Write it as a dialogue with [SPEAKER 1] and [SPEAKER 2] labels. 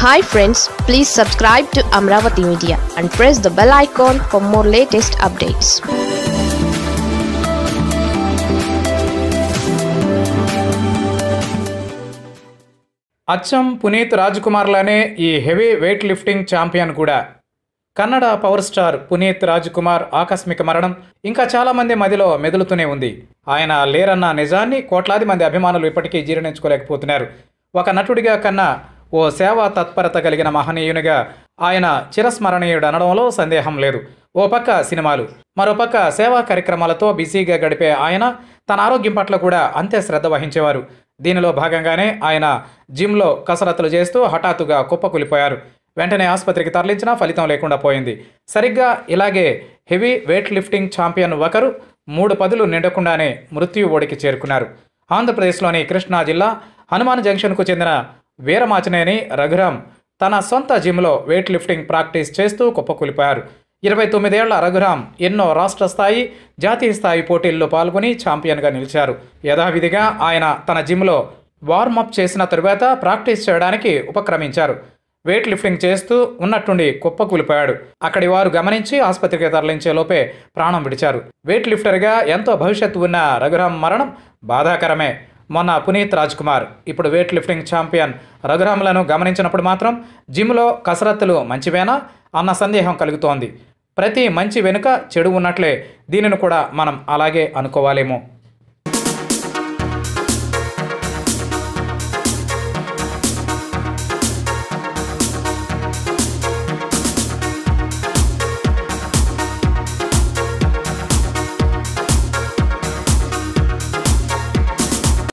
[SPEAKER 1] hi friends please subscribe to Amaravati media and press the bell icon for more latest updates
[SPEAKER 2] అచ్చం పునీత్ రాజ్కుమార్లానే ఈ heavy weight lifting champion కూడా Kannada power star Puneeth Rajkumar ఆకస్మిక మరణం ఇంకా చాలామంది మదిలో మెదులుతూనే ఉంది ఆయన లేరన్న నిజాన్ని కోట్లాది మంది అభిమానులు ఇప్పటికీ జీర్ణించుకోలేకపోతున్నారు ఒక నటుడిగా కన్నా ఓ సేవా తత్పరత కలిగిన మహనీయునిగా ఆయన చిరస్మరణీయుడు అనడంలో సందేహం లేదు ఓ పక్క సినిమాలు మరోపక్క సేవా కార్యక్రమాలతో బిజీగా గడిపే ఆయన తన ఆరోగ్యం పట్ల కూడా అంతే శ్రద్ధ వహించేవారు దీనిలో భాగంగానే ఆయన జిమ్లో కసరత్తులు చేస్తూ హఠాత్తుగా కుప్పకూలిపోయారు వెంటనే ఆసుపత్రికి తరలించినా ఫలితం లేకుండా పోయింది సరిగ్గా ఇలాగే హెవీ వెయిట్ లిఫ్టింగ్ ఛాంపియన్ ఒకరు మూడు పదులు నిండకుండానే మృత్యు ఓడికి చేరుకున్నారు ఆంధ్రప్రదేశ్లోని కృష్ణా జిల్లా హనుమాన్ జంక్షన్కు చెందిన వీరమాచనేని రఘురాం తన సొంత జిమ్లో వెయిట్ లిఫ్టింగ్ ప్రాక్టీస్ చేస్తూ కుప్పకూలిపోయారు ఇరవై తొమ్మిదేళ్ల రఘురాం ఎన్నో రాష్ట్ర స్థాయి జాతీయ స్థాయి పోటీల్లో పాల్గొని ఛాంపియన్గా నిలిచారు యథావిధిగా ఆయన తన జిమ్లో వార్మప్ చేసిన తరువాత ప్రాక్టీస్ చేయడానికి ఉపక్రమించారు వెయిట్ లిఫ్టింగ్ చేస్తూ ఉన్నట్టుండి కుప్పకూలిపోయాడు అక్కడి వారు గమనించి ఆసుపత్రికి తరలించే లోపే ప్రాణం విడిచారు వెయిట్ లిఫ్టర్గా ఎంతో భవిష్యత్తు ఉన్న రఘురాం మరణం బాధాకరమే మొన్న పునీత్ రాజ్ కుమార్ ఇప్పుడు వెయిట్ లిఫ్టింగ్ ఛాంపియన్ రఘురాములను గమనించినప్పుడు మాత్రం జిమ్లో కసరత్తులు మంచివేనా అన్న సందేహం కలుగుతోంది ప్రతి మంచి వెనుక చెడు ఉన్నట్లే దీనిని కూడా మనం అలాగే అనుకోవాలేమో